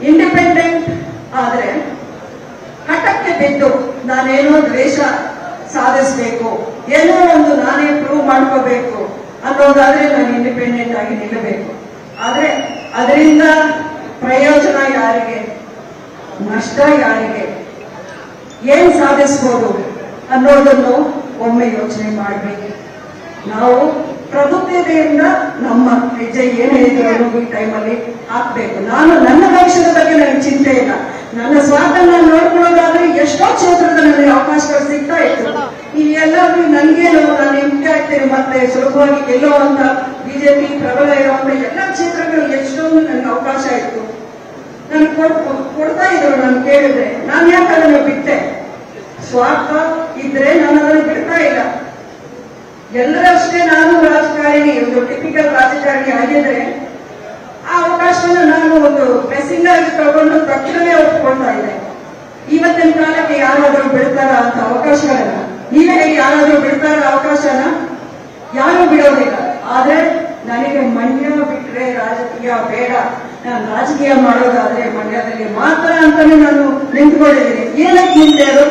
Independent ಆದ್ರೆ ಹಠಕ್ಕೆ ಬಿದ್ದು ನಾನೇನೋ ದ್ವೇಷ ಸಾಧಿಸಬೇಕು ಏನೋ ಒಂದು ನಾನೇ ಪ್ರೂವ್ ಮಾಡ್ಕೋಬೇಕು ಅನ್ನೋದಾದ್ರೆ ನಾನು ಇಂಡಿಪೆಂಡೆಂಟ್ ಆಗಿ ನಿಲ್ಲಬೇಕು ಆದ್ರೆ ಅದರಿಂದ ಪ್ರಯೋಜನ ಯಾರಿಗೆ ನಷ್ಟ ಯಾರಿಗೆ ಏನ್ ಸಾಧಿಸ್ಬೋದು ಅನ್ನೋದನ್ನು ಒಮ್ಮೆ ಯೋಚನೆ ಮಾಡಬೇಕು ನಾವು ಪ್ರಬುದ್ಧತೆಯಿಂದ ನಮ್ಮ ಹೆಜ್ಜೆ ಏನೇ ಇದ್ರೂ ಈ ಟೈಮಲ್ಲಿ ಹಾಕ್ಬೇಕು ನಾನು ನನ್ನ ಭವಿಷ್ಯದ ಬಗ್ಗೆ ನನಗೆ ಚಿಂತೆ ಇಲ್ಲ ನನ್ನ ಸ್ವಾರ್ಥ ನಾನು ನೋಡ್ಕೊಳ್ಳೋದಾದ್ರೆ ಎಷ್ಟೋ ಕ್ಷೇತ್ರದಲ್ಲಿ ನನಗೆ ಅವಕಾಶಗಳು ಸಿಗ್ತಾ ಇತ್ತು ಈ ಎಲ್ಲರೂ ನನ್ಗೇನು ನಾನು ಎಂಪಿ ಆಗ್ತೇನೆ ಮತ್ತೆ ಸುಲಭವಾಗಿ ಗೆಲ್ಲುವಂತ ಬಿಜೆಪಿ ಪ್ರಬಲ ಇರುವಂತ ಎಲ್ಲ ಕ್ಷೇತ್ರಗಳು ಎಷ್ಟೊಂದು ನನಗೆ ಅವಕಾಶ ಇತ್ತು ನನ್ಗೆ ಕೊಡ್ತಾ ಇದ್ರು ನಾನು ಕೇಳಿದ್ರೆ ನಾನು ಯಾಕೆ ಅದನ್ನು ಬಿಟ್ಟೆ ಸ್ವಾರ್ಥ ಇದ್ರೆ ನಾನು ಅದನ್ನು ಬಿಡ್ತಾ ಇಲ್ಲ ಎಲ್ಲರಷ್ಟೇ ನಾನು ರಾಜಕಾರಣಿ ಒಂದು ಟಿಪಿಕಲ್ ರಾಜಕಾರಣಿ ಆಗಿದ್ರೆ ಆ ಅವಕಾಶವನ್ನು ನಾನು ಒಂದು ಬ್ಲೆಸ್ಸಿಂಗ್ ಆಗಿ ತಗೊಂಡು ತಕ್ಷಣವೇ ಒಪ್ಕೊಳ್ತಾ ಇದ್ದೆ ಇವತ್ತಿನ ಕಾಲಕ್ಕೆ ಯಾರಾದರೂ ಬಿಡ್ತಾರ ಅಂತ ಅವಕಾಶಗಳನ್ನ ನೀವೇ ಹೇಳಿ ಯಾರಾದರೂ ಬಿಡ್ತಾರ ಅವಕಾಶನ ಯಾರು ಬಿಡೋದಿಲ್ಲ ಆದ್ರೆ ನನಗೆ ಮಂಡ್ಯ ಬಿಟ್ರೆ ರಾಜಕೀಯ ಬೇಡ ನಾನು ರಾಜಕೀಯ ಮಾಡೋದಾದ್ರೆ ಮಂಡ್ಯದಲ್ಲಿ ಮಾತ್ರ ಅಂತಾನೆ ನಾನು ನಿಂತ್ಕೊಂಡಿದ್ದೀನಿ ಏನಕ್ಕೆ ನಿಂತೆ ಅದು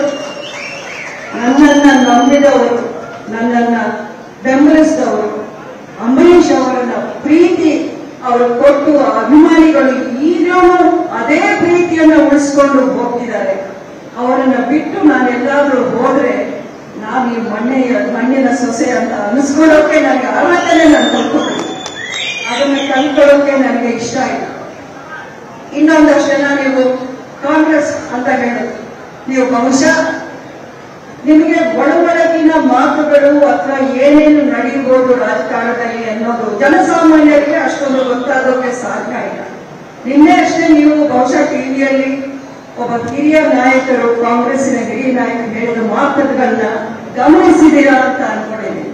ನನ್ನನ್ನ ನಂಬಿದವರು ನನ್ನನ್ನ ಬೆಂಬಲಿಸಿದವರು ಅಂಬರೀಷ್ ಅವರನ್ನ ಪ್ರೀತಿ ಅವರು ಕೊಟ್ಟು ಆ ಅಭಿಮಾನಿಗಳು ಈಗಲೂ ಅದೇ ಪ್ರೀತಿಯನ್ನ ಉಳಿಸ್ಕೊಂಡು ಹೋಗ್ತಿದ್ದಾರೆ ಅವರನ್ನ ಬಿಟ್ಟು ನಾನೆಲ್ಲಾದ್ರೂ ಹೋದ್ರೆ ನಾನು ಈ ಮಣ್ಣಿನ ಮಣ್ಣಿನ ಸೊಸೆ ಅಂತ ಅನಿಸ್ಕೊಳ್ಳೋಕೆ ನನಗೆ ಅರ್ಹತೆನೇ ನಾನು ಕಲ್ತ್ಕೊಂಡಿದ್ದೀನಿ ಅದನ್ನ ಕಲ್ತ್ಕೊಳ್ಳೋಕೆ ನನಗೆ ಇಷ್ಟ ಇಲ್ಲ ಇನ್ನೊಂದಷ್ಟು ಜನ ನೀವು ಕಾಂಗ್ರೆಸ್ ಅಂತ ಹೇಳಿದ್ರು ನೀವು ಬಹುಶಃ ನಿಮಗೆ ಒಳಗೊಳಗಿನ ಮಾತುಗಳು ಅಥವಾ ಏನೇನು ನಡೆಯಬಹುದು ರಾಜಕಾರಣದಲ್ಲಿ ಅನ್ನೋದು ಜನಸಾಮಾನ್ಯರಿಗೆ ಅಷ್ಟೊಂದು ಗೊತ್ತಾಗೋಕೆ ಸಾಧ್ಯ ಇಲ್ಲ ನಿನ್ನೆ ಅಷ್ಟೇ ನೀವು ಬಹುಶಃ ಟಿವಿಯಲ್ಲಿ ಒಬ್ಬ ಹಿರಿಯ ನಾಯಕರು ಕಾಂಗ್ರೆಸ್ಸಿನ ಹಿರಿಯ ನಾಯಕರು ಹೇಳಿದ ಮಾತುಗಳನ್ನ ಗಮನಿಸಿದ್ದೀರಾ ಅಂತ ಅನ್ಕೊಂಡಿದ್ದೀನಿ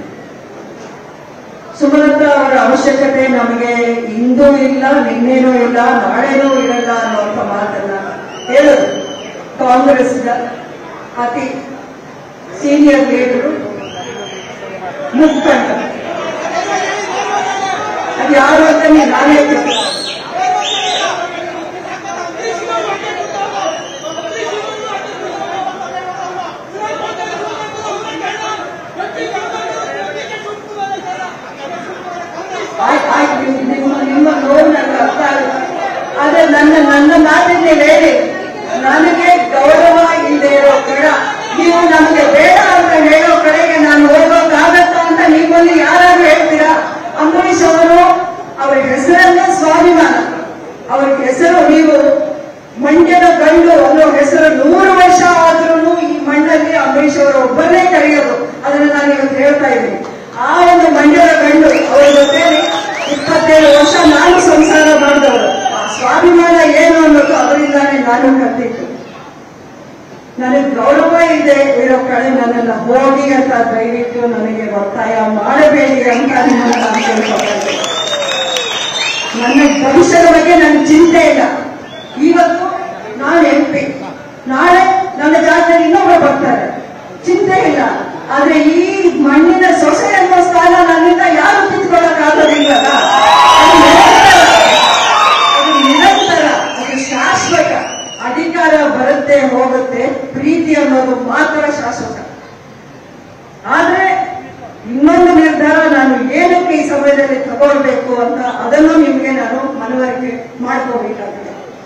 ಸುಮಲತಾ ಅವರ ಅವಶ್ಯಕತೆ ನಮಗೆ ಇಂದೂ ಇಲ್ಲ ನಿನ್ನೇನೂ ಇಲ್ಲ ನಾಳೆನೂ ಇರಲ್ಲ ಅನ್ನುವಂಥ ಮಾತನ್ನ ಹೇಳೋದು ಕಾಂಗ್ರೆಸ್ನ ಅತಿ ಸೀನಿಯರ್ ಲೀಡರು ಮುಖಂಡ ಅದು ಯಾರು ಅಂತ ನೀವು ನಾನೇ ಕೇಳ್ತೀನಿ. ಆಯ್ತು ಆಯ್ತು ನಿಮ್- ನಿಮ್ಮ ನಿಮ್ಮ ನೋವು ನನಗೆ ಅರ್ಥ ಆಗುತ್ತೆ ಆದ್ರೆ ನನ್ನ ನನ್ನ ಮಾತಿನ ಹೇಳಿ ನನಗೆ ಗೌರವ ಇಲ್ಲದೆ ಇರೋ ಕಡ ನೀವು ನಮಗೆ ಬೇಡ ಅಂತ ಹೇಳೋ ಕಡೆಗೆ ನಾನು ಹೋಗೋಕ್ಕಾಗತ್ತ ಅಂತ ನಿಮ್ಮಲ್ಲಿ ಯಾರಾದ್ರೂ ಹೇಳ್ತೀರಾ ಅಂಬರೀಷ್ ಅವರು ಅವರ ಹೆಸರನ್ನೇ ಸ್ವಾಭಿಮಾನ ಅವರ ಹೆಸರು ನೀವು ಮಂಡ್ಯದ ಗಂಡು ಅನ್ನೋ ಹೆಸರು ನೂರು ವರ್ಷ ಆದ್ರೂ ಈ ಮಣ್ಣಲ್ಲಿ ಅಂಬರೀಷ್ ಅವರು ಒಬ್ಬರನ್ನೇ ಕರೆಯೋದು ಅದನ್ನ ನಾನು ಇವತ್ತು ಹೇಳ್ತಾ ಇದ್ದೀನಿ ಆ ಒಂದು ಮಂಡ್ಯದ ಗಂಡು ಅವರ ಜೊತೆ ಇಪ್ಪತ್ತೇಳು ವರ್ಷ ನಾನು ಸಂಸಾರ ಮಾಡಿದವರು ಆ ಸ್ವಾಭಿಮಾನ ಏನು ಅನ್ನೋದು ಅವರಿಂದಾನೇ ನಾನು ಕಲ್ತಿದ್ದು ನನಗೆ ಗೌರವ ಇದೆ ಇರೋ ಕಡೆ ನನ್ನನ್ನು ಹೋಗಿ ಅಂತ ದಯವಿಟ್ಟು ನನಗೆ ಒತ್ತಾಯ ಮಾಡಬೇಡಿ ಅಂತ ನಿಮ್ಮನ್ನ ನಾನು ಕೇಳ್ಕೊಳ್ತೇನೆ ನನ್ನ ಭವಿಷ್ಯದ ಬಗ್ಗೆ ನನಗೆ ಚಿಂತೆ ಇಲ್ಲ ಇವತ್ತು ನಾನು ಎಂಪಿ ನಾಳೆ ನನ್ನ ಜಾತಿಯಲ್ಲಿ ಇನ್ನೊಬ್ಬರು ಬರ್ತಾರೆ ಚಿಂತೆ ಇಲ್ಲ ಆದ್ರೆ ಈ ಮಣ್ಣಿನ ಸೊಸೆ ಅನ್ನೋ ಸ್ಥಾನ ನನ್ನಿಂದ ಯಾರು ಕಿತ್ಕೊಳ್ಳೋಕ್ಕಾಗೋದಿಲ್ಲಲ್ಲ ಅದು ನಿರಂತರ. ಅದು ನಿರಂತರ ಅದು ಶಾಶ್ವತ ಅಧಿಕಾರ ಬರುತ್ತೆ ಹೋಗುತ್ತೆ ಪ್ರೀತಿ ಅನ್ನೋದು ಮಾತ್ರ ಶಾಶ್ವತ ಆದ್ರೆ ಇನ್ನೊಂದು ನಿರ್ಧಾರ ನಾನು ಏನಕ್ಕೆ ಈ ಸಮಯದಲ್ಲಿ ತಗೊಳ್ಬೇಕು ಅಂತ ಅದನ್ನು ನಿಮ್ಗೆ ನಾನು ಮನವರಿಕೆ ಮಾಡ್ಕೋಬೇಕಾಗಿದೆ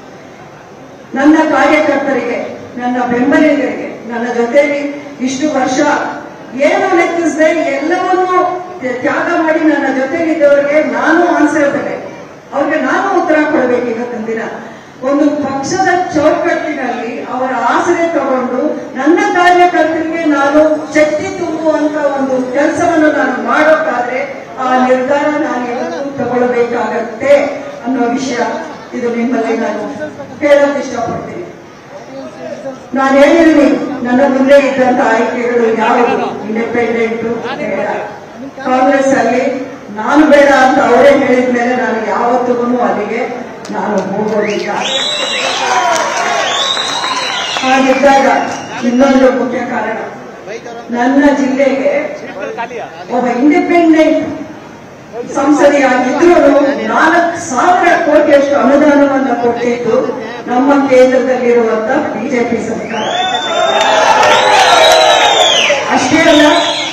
ನನ್ನ ಕಾರ್ಯಕರ್ತರಿಗೆ ನನ್ನ ಬೆಂಬಲಿಗರಿಗೆ ನನ್ನ ಜೊತೆಲಿ ಇಷ್ಟು ವರ್ಷ ಏನು ಲೆಕ್ಕಿಸದೆ ಎಲ್ಲವನ್ನೂ ತ್ಯಾಗ ಮಾಡಿ ನನ್ನ ಜೊತೆಲಿದ್ದವರಿಗೆ ನಾನು ಆನ್ಸರ್ ಬೇಕು ಅವ್ರಿಗೆ ನಾನು ಉತ್ತರ ಕೊಡಬೇಕು ಇವತ್ತಿನ ದಿನ ಒಂದು ಪಕ್ಷದ ಚೌಕಟ್ಟಿನಲ್ಲಿ ಅವರ ಆಸರೆ ತಗೊಂಡು ನನ್ನ ಕಾರ್ಯಕರ್ತರಿಗೆ ನಾನು ಶಕ್ತಿ ತುಂಬುವಂತ ಒಂದು ಕೆಲಸವನ್ನು ನಾನು ಮಾಡೋಕ್ಕಾದ್ರೆ ಆ ನಿರ್ಧಾರ ನಾನು ಇವತ್ತು ತಗೊಳ್ಬೇಕಾಗತ್ತೆ ಅನ್ನೋ ವಿಷಯ ಇದು ನಿಮ್ಮಲ್ಲಿ ನಾನು ಹೇಳಕ್ ಇಷ್ಟಪಡ್ತೀನಿ ನಾನು ಹೇಳಿದ್ದೀನಿ ನನ್ನ ಮುಂದೆ ಇದ್ದಂತ ಆಯ್ಕೆಗಳು ಯಾವುದು ಇಂಡಿಪೆಂಡೆಂಟ್ ಬೇಡ ಕಾಂಗ್ರೆಸ್ ಅಲ್ಲಿ ನಾನು ಬೇಡ ಅಂತ ಅವರೇ ಹೇಳಿದ ಮೇಲೆ ನಾನು ಯಾವತ್ತಿಗೂ ಅಲ್ಲಿಗೆ ನಾನು ಹೋಗೋದಿಲ್ಲ ಹಾಗಿದ್ದಾಗ ಇನ್ನೊಂದು ಮುಖ್ಯ ಕಾರಣ ನನ್ನ ಜಿಲ್ಲೆಗೆ ಒಬ್ಬ ಇಂಡಿಪೆಂಡೆಂಟ್ ಸಂಸದೆಯಾಗಿದ್ರು ನಾಲ್ಕು ಸಾವಿರ ಕೋಟಿಯಷ್ಟು ಅನುದಾನವನ್ನು ಕೊಟ್ಟಿದ್ದು ನಮ್ಮ ಕೇಂದ್ರದಲ್ಲಿರುವಂತ ಬಿಜೆಪಿ ಸರ್ಕಾರ ಅಷ್ಟೇ ಅಲ್ಲ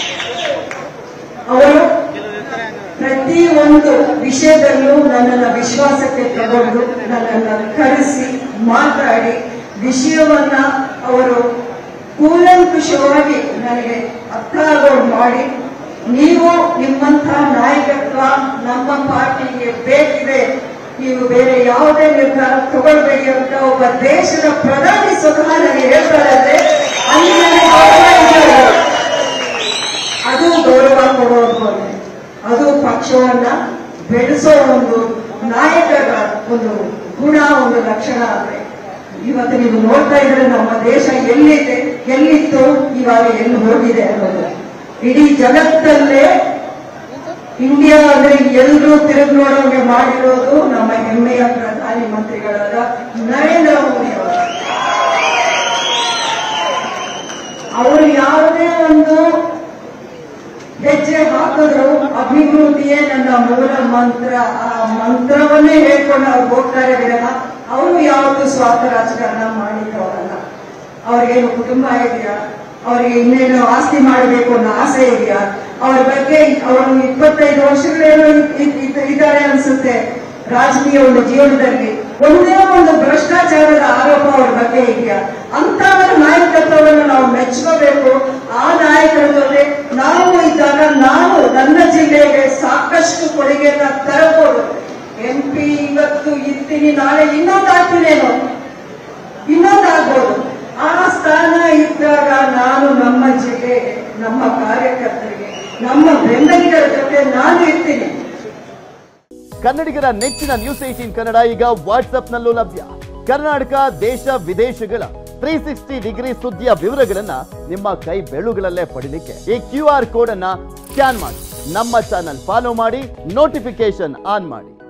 ಅವರು ಪ್ರತಿ ಒಂದು ವಿಷಯದಲ್ಲೂ ನನ್ನನ್ನು ವಿಶ್ವಾಸಕ್ಕೆ ತಗೊಂಡು ನನ್ನನ್ನು ಕರೆಸಿ ಮಾತಾಡಿ ವಿಷಯವನ್ನ ಅವರು ಕೂಲಂಕುಷವಾಗಿ ನನಗೆ ಅರ್ಥ ಆಗೋದು ಮಾಡಿ ನೀವು ನಿಮ್ಮಂಥ ನಾಯಕತ್ವ ನಮ್ಮ ಪಾರ್ಟಿಗೆ ಬೇಕಿದೆ ನೀವು ಬೇರೆ ಯಾವುದೇ ನಿರ್ಧಾರ ತಗೊಳ್ಬೇಡಿ ಅಂತ ಒಬ್ಬ ದೇಶದ ಪ್ರಧಾನಿ ಸ್ವತಃ ನನಗೆ ಹೇಳ್ತಾರೆ ಅಲ್ಲಿ ನನಗೆ ಗೌರವ ಇದೆ. ಅದು ಗೌರವ ಕೊಡೋದು ಅಲ್ಲ. ಅದು ಪಕ್ಷವನ್ನ ಬೆಳೆಸೋ ಒಂದು ನಾಯಕರ ಒಂದು ಗುಣ ಒಂದು ಲಕ್ಷಣ ಅಂದ್ರೆ ಇವತ್ತು ನೀವು ನೋಡ್ತಾ ಇದ್ರೆ ನಮ್ಮ ದೇಶ ಎಲ್ಲಿದೆ ಎಲ್ಲಿತ್ತು ಇವಾಗ ಎಲ್ಲಿ ಹೋಗಿದೆ ಅನ್ನೋದು ಇಡೀ ಜಗತ್ತಲ್ಲೇ ಇಂಡಿಯಾ ಅಂದ್ರೆ ಎಲ್ಲರೂ ತಿರುಗಿ ನೋಡೋಂಗೆ ಮಾಡಿರೋದು ನಮ್ಮ ಹೆಮ್ಮೆಯ ಪ್ರಧಾನಿ ಮಂತ್ರಿಗಳಾದ ನರೇಂದ್ರ ಮೋದಿ ಅವರು ಅವರು ಯಾವುದೇ ಒಂದು ಹೆಜ್ಜೆ ಹಾಕಿದ್ರು ಅಭಿವೃದ್ಧಿಯೇ ನನ್ನ ಮೂಲ ಮಂತ್ರ ಆ ಮಂತ್ರವನ್ನೇ ಹೇಳ್ಕೊಂಡು ಅವ್ರು ಹೋಗ್ತಾರೆ ವಿನಃ ಅವರು ಯಾವತ್ತೂ ಸ್ವಾರ್ಥ ರಾಜಕಾರಣ ಮಾಡಿದವರಲ್ಲ ಅವ್ರಿಗೇನು ಕುಟುಂಬ ಇದೆಯಾ ಅವ್ರಿಗೆ ಇನ್ನೇನು ಆಸ್ತಿ ಮಾಡಬೇಕು ಅನ್ನೋ ಆಸೆ ಇದೆಯಾ ಅವ್ರ ಬಗ್ಗೆ ಅವರು ಇಪ್ಪತ್ತೈದು ವರ್ಷಗಳೇನೋ ಇದ್- ಇದ್- ಇದ್ದಾರೆ ಅನ್ಸುತ್ತೆ ರಾಜಕೀಯ ಒಂದು ಜೀವನದಲ್ಲಿ ಒಂದೇ ಒಂದು ಭ್ರಷ್ಟಾಚಾರದ ಆರೋಪ ಅವ್ರ ಬಗ್ಗೆ ಇದೆಯಾ ಅಂತವರ ನಾಯಕತ್ವವನ್ನು ನಾವು ಮೆಚ್ಚಬೇಕು ಆ ನಾಯಕರ ಜೊತೆ ನಾವು ಇದ್ದಾಗ ನಾನು ನನ್ನ ಜಿಲ್ಲೆಗೆ ಸಾಕಷ್ಟು ಕೊಡುಗೆಯನ್ನ ತರಬಹುದು ಎಂ ಪಿ ಇವತ್ತು ಇರ್ತೀನಿ ನಾಳೆ ಇನ್ನೊಂದಾಗ್ತೀನೇನೋ ಇನ್ನೊಂದಾಗ್ಬೋದು ಆ ಸ್ಥಾನ ಇದ್ದಾಗ ನಾನು ನಮ್ಮ ಜಿಲ್ಲೆಗೆ ನಮ್ಮ ಕಾರ್ಯಕರ್ತರಿಗೆ ನಮ್ಮ ಬೆಂಬಲಿಗರ ಜೊತೆ ನಾನು ಇರ್ತೀನಿ ಕನ್ನಡಿಗರ ನೆಚ್ಚಿನ ನ್ಯೂಸ್ ಏಟೀನ್ ಕನ್ನಡ ಈಗ ವಾಟ್ಸ್ಆಪ್ನಲ್ಲೂ ಲಭ್ಯ ಕರ್ನಾಟಕ ದೇಶ ವಿದೇಶಗಳ ತ್ರೀ ಸಿಕ್ಸ್ಟಿ ಡಿಗ್ರಿ ಸುದ್ದಿಯ ವಿವರಗಳನ್ನ ನಿಮ್ಮ ಕೈ ಬೆಳುಗಳಲ್ಲೇ ಪಡಿಲಿಕ್ಕೆ ಈ ಕ್ಯೂ ಆರ್ ಕೋಡ್ ಅನ್ನ ಸ್ಕ್ಯಾನ್ ಮಾಡಿ ನಮ್ಮ ಚಾನಲ್ ಫಾಲೋ ಮಾಡಿ ನೋಟಿಫಿಕೇಶನ್ ಆನ್ ಮಾಡಿ